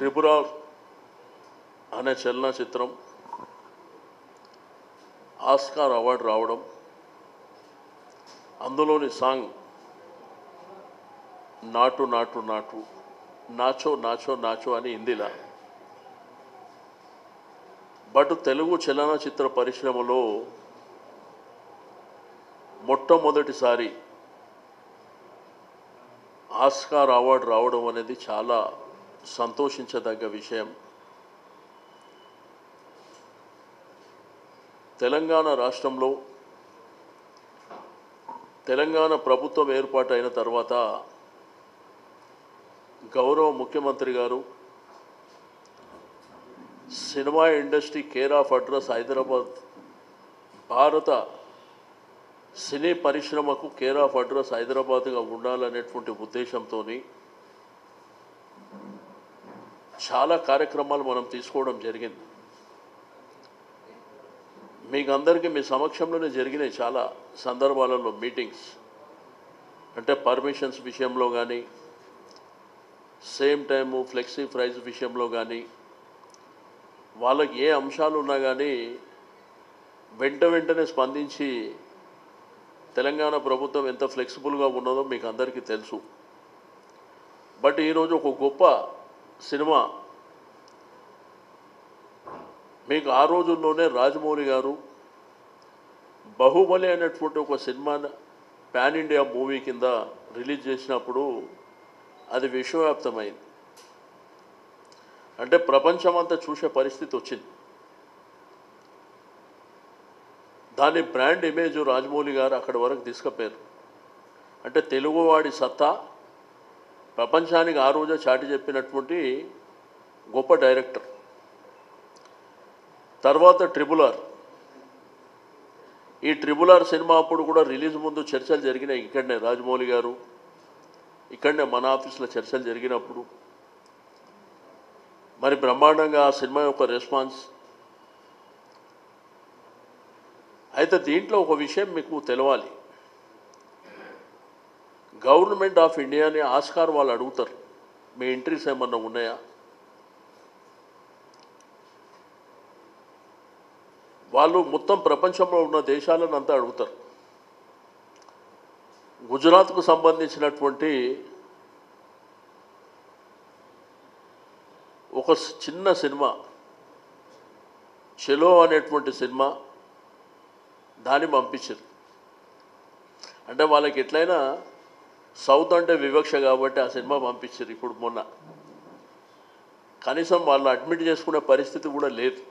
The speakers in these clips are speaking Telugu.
ట్రిపురాల్ అనే చలనచిత్రం ఆస్కార్ అవార్డు రావడం అందులోని సాంగ్ నాటు నాటు నాటు నాచో నాచో నాచో అని హిందీలా బట్ తెలుగు చలనచిత్ర పరిశ్రమలో మొట్టమొదటిసారి ఆస్కార్ అవార్డు రావడం అనేది చాలా సంతోషించదగ్గ విషయం తెలంగాణ రాష్ట్రంలో తెలంగాణ ప్రభుత్వం ఏర్పాటైన తర్వాత గౌరవ ముఖ్యమంత్రి గారు cinema industry care of address Hyderabad భారత సినీ పరిశ్రమకు కేర్ ఆఫ్ అడ్రస్ హైదరాబాద్గా ఉండాలనేటువంటి ఉద్దేశంతో చాలా కార్యక్రమాలు మనం తీసుకోవడం జరిగింది మీకు అందరికీ మీ సమక్షంలోనే జరిగినాయి చాలా సందర్భాలలో మీటింగ్స్ అంటే పర్మిషన్స్ విషయంలో కానీ సేమ్ టైము ఫ్లెక్సీ ప్రైజ్ విషయంలో కానీ వాళ్ళకి ఏ అంశాలు ఉన్నా కానీ వెంట వెంటనే స్పందించి తెలంగాణ ప్రభుత్వం ఎంత ఫ్లెక్సిబుల్గా ఉన్నదో మీకు అందరికీ తెలుసు బట్ ఈరోజు ఒక గొప్ప సినిమా మీకు ఆ రోజుల్లోనే రాజమౌళి గారు బాహుబలి అనేటువంటి ఒక సినిమా పాన్ ఇండియా మూవీ కింద రిలీజ్ చేసినప్పుడు అది విశ్వవ్యాప్తమైంది అంటే ప్రపంచమంతా చూసే పరిస్థితి వచ్చింది దాని బ్రాండ్ ఇమేజ్ రాజమౌళి గారు అక్కడి వరకు తీసుకుపోయారు అంటే తెలుగువాడి సత్తా ప్రపంచానికి ఆ రోజే చాటి చెప్పినటువంటి గొప్ప డైరెక్టర్ తర్వాత ట్రిబుల్ ఆర్ ఈ ట్రిబుల్ ఆర్ సినిమా అప్పుడు కూడా రిలీజ్ ముందు చర్చలు జరిగినాయి ఇక్కడనే రాజమౌళి గారు ఇక్కడనే మన ఆఫీస్లో చర్చలు జరిగినప్పుడు మరి బ్రహ్మాండంగా ఆ సినిమా యొక్క రెస్పాన్స్ అయితే దీంట్లో ఒక విషయం మీకు తెలవాలి గవర్నమెంట్ ఆఫ్ ఇండియాని ఆస్కార్ వాళ్ళు అడుగుతారు మీ ఎంట్రీస్ ఏమన్నా ఉన్నాయా వాళ్ళు మొత్తం ప్రపంచంలో ఉన్న దేశాలను అంతా అడుగుతారు గుజరాత్కు సంబంధించినటువంటి ఒక చిన్న సినిమా చెలో అనేటువంటి సినిమా దాన్ని పంపించారు అంటే వాళ్ళకి ఎట్లయినా సౌత్ అంటే వివక్ష కాబట్టి ఆ సినిమా పంపించారు ఇప్పుడు మొన్న కనీసం వాళ్ళు అడ్మిట్ చేసుకునే పరిస్థితి కూడా లేదు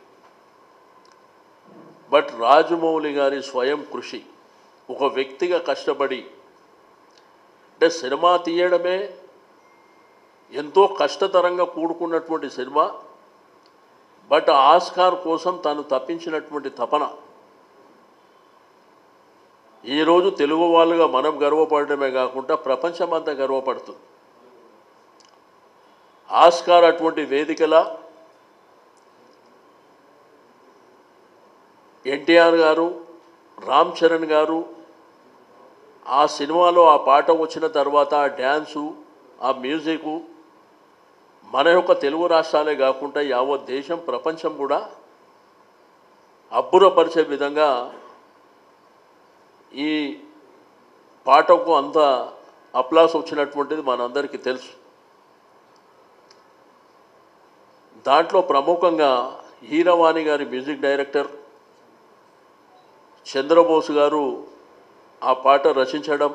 బట్ రాజమౌళి గారి స్వయం కృషి ఒక వ్యక్తిగా కష్టపడి అంటే సినిమా తీయడమే ఎంతో కష్టతరంగా కూడుకున్నటువంటి సినిమా బట్ ఆస్కార్ కోసం తాను తప్పించినటువంటి తపన ఈరోజు తెలుగు వాళ్ళుగా మనం గర్వపడటమే కాకుండా ప్రపంచమంతా గర్వపడుతుంది ఆస్కార్ అటువంటి వేదికల ఎన్టీఆర్ గారు రామ్ చరణ్ గారు ఆ సినిమాలో ఆ పాట వచ్చిన తర్వాత ఆ డ్యాన్సు ఆ మ్యూజిక్ మన యొక్క తెలుగు రాష్ట్రాలే కాకుండా యావత్ దేశం ప్రపంచం కూడా అబ్బురపరిచే విధంగా ఈ పాటకు అంత అప్లాస్ వచ్చినటువంటిది మనందరికీ తెలుసు దాంట్లో ప్రముఖంగా హీరవాణి గారి మ్యూజిక్ డైరెక్టర్ చంద్రబోస్ గారు ఆ పాట రచించడం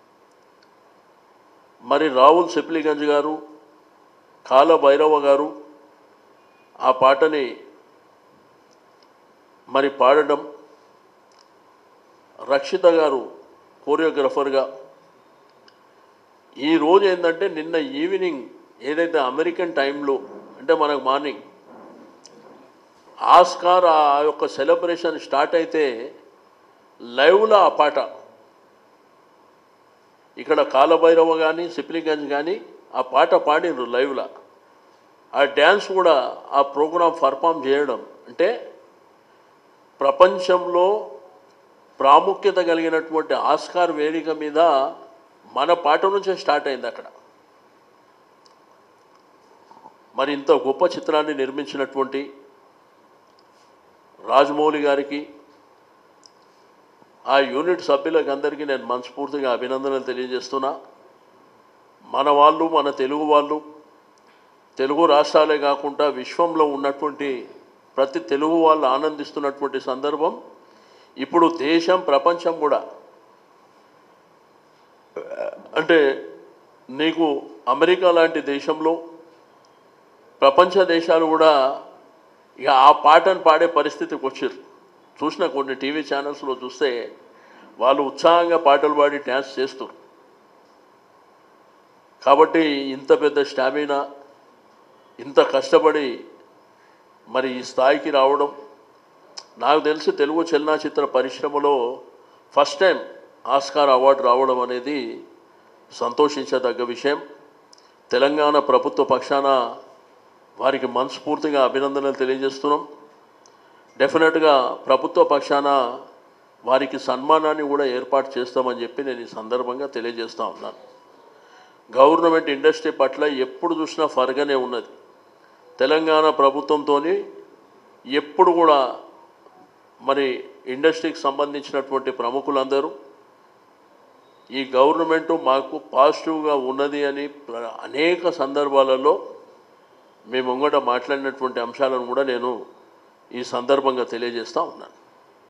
మరి రావుల్ సిప్లిగంజ్ గారు కాల భైరవ గారు ఆ పాటని మరి పాడడం రక్షిత గారు కోరియోగ్రఫర్గా ఈరోజు ఏంటంటే నిన్న ఈవినింగ్ ఏదైతే అమెరికన్ టైంలో అంటే మనకు మార్నింగ్ ఆస్కార్ ఆ యొక్క సెలబ్రేషన్ స్టార్ట్ అయితే లైవ్లో ఆ పాట ఇక్కడ కాలభైరవ కానీ సిప్లిగంజ్ కానీ ఆ పాట పాడినరు లైవ్లో ఆ డ్యాన్స్ కూడా ఆ ప్రోగ్రాం పర్ఫామ్ చేయడం అంటే ప్రపంచంలో ప్రాముఖ్యత కలిగినటువంటి ఆస్కార్ వేదిక మీద మన పాట నుంచే స్టార్ట్ అయింది అక్కడ మరి ఇంత గొప్ప చిత్రాన్ని నిర్మించినటువంటి రాజమౌళి గారికి ఆ యూనిట్ సభ్యులకు అందరికీ నేను మనస్ఫూర్తిగా అభినందనలు తెలియజేస్తున్నా మన వాళ్ళు మన తెలుగు వాళ్ళు తెలుగు రాష్ట్రాలే కాకుండా విశ్వంలో ఉన్నటువంటి ప్రతి తెలుగు వాళ్ళు ఆనందిస్తున్నటువంటి సందర్భం ఇప్పుడు దేశం ప్రపంచం కూడా అంటే నీకు అమెరికా లాంటి దేశంలో ప్రపంచ దేశాలు కూడా ఇక ఆ పాటను పాడే పరిస్థితికి వచ్చారు చూసిన కొన్ని టీవీ ఛానల్స్లో చూస్తే వాళ్ళు ఉత్సాహంగా పాటలు పాడి డ్యాన్స్ చేస్తారు కాబట్టి ఇంత పెద్ద స్టామినా ఇంత కష్టపడి మరి ఈ స్థాయికి రావడం నాకు తెలిసి తెలుగు చలనచిత్ర పరిశ్రమలో ఫస్ట్ టైం ఆస్కార్ అవార్డు రావడం అనేది సంతోషించదగ్గ విషయం తెలంగాణ ప్రభుత్వ పక్షాన వారికి మనస్ఫూర్తిగా అభినందనలు తెలియజేస్తున్నాం డెఫినెట్గా ప్రభుత్వ పక్షాన వారికి సన్మానాన్ని కూడా ఏర్పాటు చేస్తామని చెప్పి నేను ఈ సందర్భంగా తెలియజేస్తూ ఉన్నాను గవర్నమెంట్ ఇండస్ట్రీ పట్ల ఎప్పుడు చూసినా ఫరగానే ఉన్నది తెలంగాణ ప్రభుత్వంతో ఎప్పుడు కూడా మరి ఇండస్ట్రీకి సంబంధించినటువంటి ప్రముఖులందరూ ఈ గవర్నమెంట్ మాకు పాజిటివ్గా ఉన్నది అని ప్ర- అనేక సందర్భాలలో మేము ముంగట మాట్లాడినటువంటి అంశాలను కూడా నేను ఈ సందర్భంగా తెలియజేస్తూ ఉన్నాను